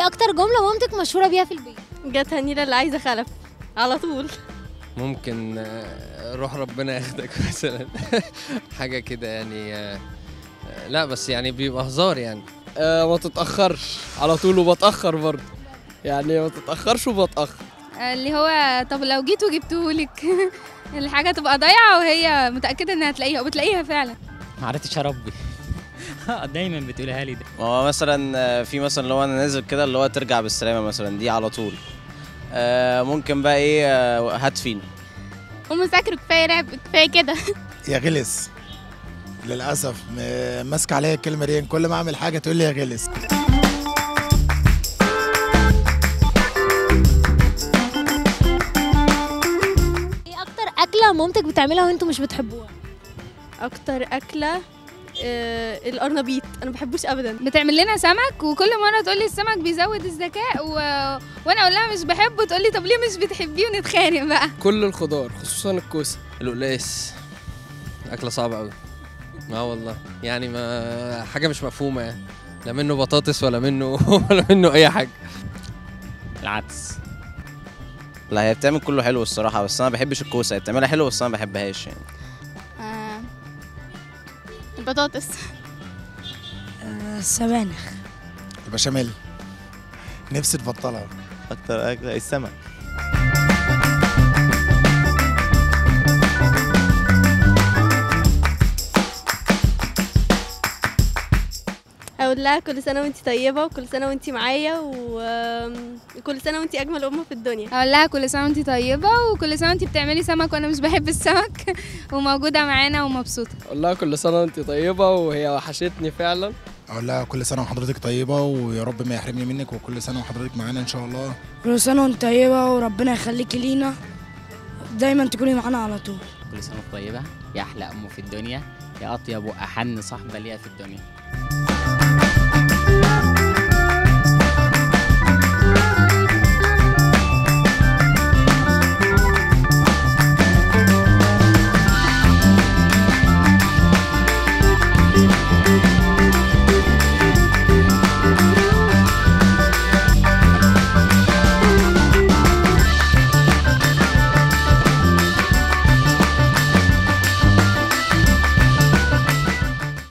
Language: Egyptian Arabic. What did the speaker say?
ايه اكتر جمله مامتك مشهوره بيها في البيت جت هنيلة اللي عايزة خلف على طول ممكن آه، روح ربنا ياخدك مثلا حاجة كده يعني آه، آه، لا بس يعني بيبقى هزار يعني آه ما تتأخرش على طول وبتأخر برضه يعني ما تتأخرش وبتأخر اللي هو طب لو جيت وجبتهولك الحاجة تبقى ضايعة وهي متأكدة انها هتلاقيها وبتلاقيها فعلا ما عرفتش اربي دايما بتقولها لي ده ما هو مثلا آه، في مثلا اللي هو انا نازل كده اللي هو ترجع بالسلامه مثلا دي على طول آه، ممكن بقى ايه آه، هات فينا ومذاكرة كفاية لعب كفاية كده يا غلس للاسف م- ماسكه عليا الكلمه دي كل ما اعمل حاجه تقول لي يا غلس ايه اكتر اكله مامتك بتعملها وانتوا مش بتحبوها أكتر أكلة آه القرنبيط أنا ما بحبوش أبدا بتعمل لنا سمك وكل مرة تقول لي السمك بيزود الذكاء و... وانا اقول لها مش بحبه تقول لي طب ليه مش بتحبيه ونتخانق بقى كل الخضار خصوصا الكوسة القلاص أكلة صعبة أوي اه والله يعني ما حاجة مش مفهومة يعني لا منه بطاطس ولا منه ولا منه أي حاجة العدس لا هي بتعمل كله حلو الصراحه بس انا ما بحبش الكوسه هي بتعملها حلو بس انا ما بحبهاش يعني آه. البطاطس السبانخ البشاميل نفسي تبطلها اكتر اكله السمك أقول لها كل سنة وأنت طيبة وكل سنة وأنت معايا و- وكل سنة وأنت أجمل أم في الدنيا اقول لها كل سنة وانتي طيبة وكل سنة وانتي بتعملي سمك وانا مش بحب السمك وموجودة معانا ومبسوطة أقول لها كل سنة وأنت طيبة وهي وحشتني فعلا اقول لها كل سنه وحضرتك طيبه ويا رب ما يحرمني منك وكل سنه وحضرتك معانا ان شاء الله كل سنة وانت طيبة وربنا يخليكي لينا دايما تكوني معانا على طول كل سنه وأنت طيبه يا احلى ام في الدنيا يا اطيب واحن صاحبه ليها في الدنيا